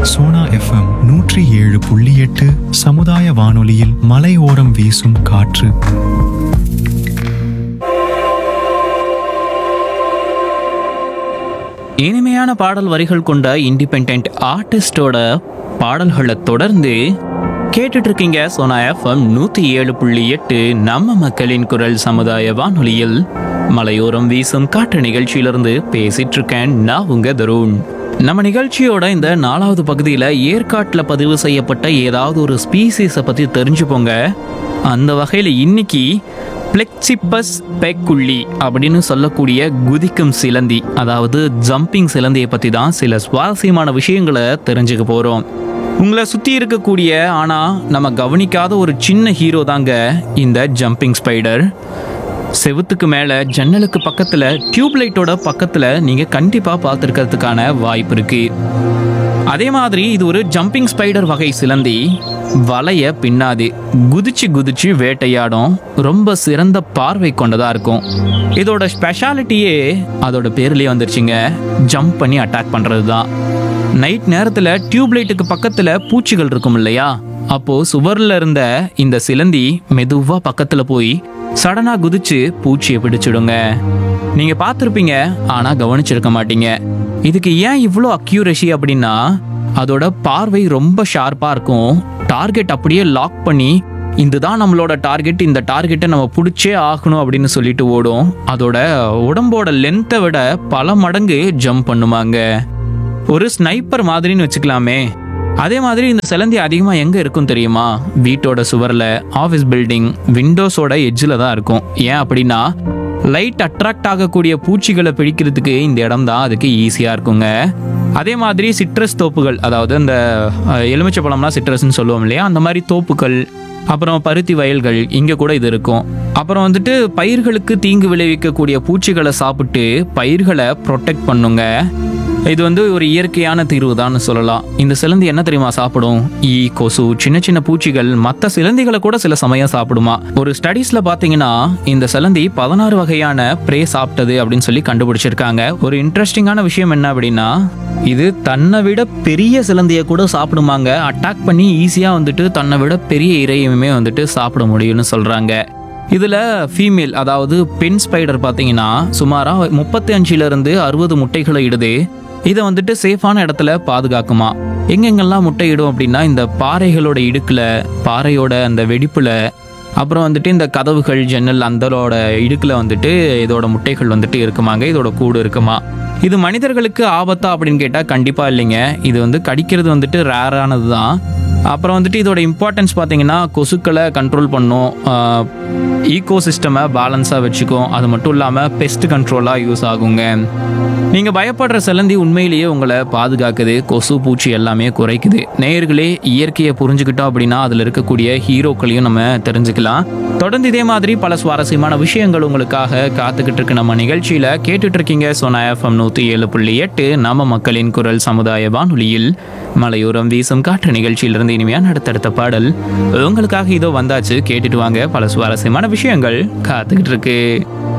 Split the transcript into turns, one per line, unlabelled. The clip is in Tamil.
சோனா எஃப்எம் நூற்றி ஏழு புள்ளி எட்டு சமுதாய வானொலியில் மலையோரம் வீசும் காற்று
இனிமையான பாடல் வரிகள் கொண்ட இண்டிபெண்ட் ஆர்டிஸ்டோட பாடல்களை தொடர்ந்து கேட்டுட்டு இருக்கீங்க சோனா எஃப்எம் நூத்தி ஏழு புள்ளி எட்டு நம்ம மக்களின் குரல் சமுதாய வானொலியில் மலையோரம் வீசும் காற்று நிகழ்ச்சியிலிருந்து பேசிட்டு இருக்கேன் நான் உங்க தருண் நம்ம நிகழ்ச்சியோட இந்த நாலாவது பகுதியில் ஏற்காட்டில் பதிவு செய்யப்பட்ட ஏதாவது ஒரு ஸ்பீசிஸை பற்றி தெரிஞ்சுப்போங்க அந்த வகையில் இன்னைக்கு பிளெக்சிப்பஸ் பெக்குள்ளி அப்படின்னு சொல்லக்கூடிய குதிக்கும் சிலந்தி அதாவது ஜம்பிங் சிலந்தியை பற்றி தான் சில சுவாரஸ்யமான விஷயங்களை தெரிஞ்சுக்க போகிறோம் உங்களை சுற்றி இருக்கக்கூடிய ஆனால் நம்ம கவனிக்காத ஒரு சின்ன ஹீரோ தாங்க இந்த ஜம்பிங் ஸ்பைடர் செவுத்துக்கு மேலே ஜன்னலுக்கு பக்கத்தில் டியூப்லைட்டோட பக்கத்தில் நீங்கள் கண்டிப்பாக பார்த்துருக்கிறதுக்கான வாய்ப்பு இருக்குது அதே மாதிரி இது ஒரு ஜம்பிங் ஸ்பைடர் வகை சிலந்தி வலைய பின்னாது குதிச்சு குதிச்சு வேட்டையாடும் ரொம்ப சிறந்த பார்வை கொண்டதா இருக்கும் இதோட ஸ்பெஷாலிட்டியே அதோட பேர்லயே வந்துருச்சுங்க ஜம்ப் பண்ணி அட்டாக் பண்றது தான் நைட் நேரத்துல டியூப்லைட்டுக்கு பக்கத்துல பூச்சிகள் இருக்கும் இல்லையா அப்போ சுவர்ல இருந்த இந்த சிலந்தி மெதுவா பக்கத்துல போய் சடனா குதிச்சு பூச்சியை பிடிச்சிடுங்க நீங்க பார்த்துருப்பீங்க ஆனா கவனிச்சிருக்க மாட்டீங்க இதுக்கு ஏன் இவ்வளோ அக்யூரசி அப்படின்னா அதோட பார்வை ரொம்ப ஷார்ப்பா இருக்கும் டார்கெட் அப்படியே லாக் பண்ணி இதுதான் நம்மளோட டார்கெட் இந்த டார்கெட்டை நம்ம பிடிச்சே ஆகணும் அப்படின்னு சொல்லிட்டு ஓடும் அதோட உடம்போட லென்த்தை விட பல மடங்கு ஜம்ப் பண்ணுமாங்க ஒரு ஸ்னைப்பர் மாதிரின்னு வச்சுக்கலாமே அதே மாதிரி இந்த சிலந்தி அதிகமாக எங்கே இருக்கும் தெரியுமா வீட்டோட சுவரில் ஆஃபீஸ் பில்டிங் விண்டோஸோட எட்ஜில் தான் இருக்கும் ஏன் அப்படின்னா லைட் அட்ராக்ட் ஆகக்கூடிய பூச்சிகளை பிடிக்கிறதுக்கு இந்த இடம் தான் அதுக்கு ஈஸியாக இருக்குங்க அதே மாதிரி சிட்ரஸ் தோப்புகள் அதாவது அந்த அஹ், எலுமிச்சை பழம்லாம் சிட்ரஸ்ன்னு சொல்லுவோம் இல்லையா அந்த மாதிரி தோப்புகள் அப்புறம் பருத்தி வயல்கள் இங்கே கூட இது இருக்கும் அப்புறம் வந்துட்டு பயிர்களுக்கு தீங்கு விளைவிக்கக்கூடிய பூச்சிகளை சாப்பிட்டு பயிர்களை ப்ரொடெக்ட் பண்ணுங்க இது வந்து ஒரு இயற்கையான தீர்வு தான் சொல்லலாம் இந்த சிலந்தி என்ன தெரியுமா சாப்பிடும் ஈ கொசு சின்ன சின்ன பூச்சிகள் மற்ற சிலந்திகளை கூட சில சமயம் சாப்பிடுமா ஒரு ஸ்டடீஸ்ல பாத்தீங்கன்னா இந்த சிலந்தி பதினாறு வகையான ப்ரே சாப்பிட்டது அப்படின்னு சொல்லி கண்டுபிடிச்சிருக்காங்க ஒரு இன்ட்ரெஸ்டிங்கான விஷயம் என்ன அப்படின்னா இது தன்னை விட பெரிய சிலந்தியை கூட சாப்பிடுமாங்க அட்டாக் பண்ணி ஈஸியா வந்துட்டு தன்னை விட பெரிய இறையுமே வந்துட்டு சாப்பிட முடியும்னு சொல்றாங்க இதில் ஃபீமேல் அதாவது பெண் ஸ்பைடர் பார்த்தீங்கன்னா சுமாராக முப்பத்தி அஞ்சுலேருந்து அறுபது முட்டைகளை இடுது இதை வந்துட்டு சேஃபான இடத்துல பாதுகாக்குமா எங்கெங்கெல்லாம் முட்டை இடும் அப்படின்னா இந்த பாறைகளோட இடுக்கில் பாறையோட அந்த வெடிப்பில் அப்புறம் வந்துட்டு இந்த கதவுகள் ஜன்னல் அந்தலோட இடுக்கில் வந்துட்டு இதோட முட்டைகள் வந்துட்டு இருக்குமாங்க இதோட கூடு இருக்குமா இது மனிதர்களுக்கு ஆபத்தா அப்படின்னு கேட்டால் கண்டிப்பாக இல்லைங்க இது வந்து கடிக்கிறது வந்துட்டு ரேரானது தான் அப்புறம் வந்துட்டு இதோட இம்பார்ட்டன்ஸ் பார்த்தீங்கன்னா கொசுக்களை கண்ட்ரோல் பண்ணும் ஈகோ சிஸ்டமை பேலன்ஸாக வச்சுக்கும் அது மட்டும் இல்லாமல் பெஸ்ட் கண்ட்ரோலாக யூஸ் ஆகுங்க நீங்கள் பயப்படுற சிலந்தி உண்மையிலேயே உங்களை பாதுகாக்குது கொசு பூச்சி எல்லாமே குறைக்குது நேயர்களே இயற்கையை புரிஞ்சுக்கிட்டோம் அப்படின்னா அதில் இருக்கக்கூடிய ஹீரோக்களையும் நம்ம தெரிஞ்சுக்கலாம் தொடர்ந்து இதே மாதிரி பல சுவாரஸ்யமான விஷயங்கள் உங்களுக்காக காத்துக்கிட்டு இருக்கு நம்ம நிகழ்ச்சியில் கேட்டுட்டு இருக்கீங்க சோனா எஃப்எம் நூற்றி ஏழு புள்ளி எட்டு நம்ம மக்களின் குரல் சமுதாய வானொலியில் மலையோரம் வீசும் காற்று நிகழ்ச்சியிலிருந்து இனிமையான அடுத்தடுத்த பாடல் உங்களுக்காக இதோ வந்தாச்சு கேட்டுட்டு வாங்க பல சுவாரஸ்யமான விஷயங்கள் காத்துக்கிட்டு இருக்கு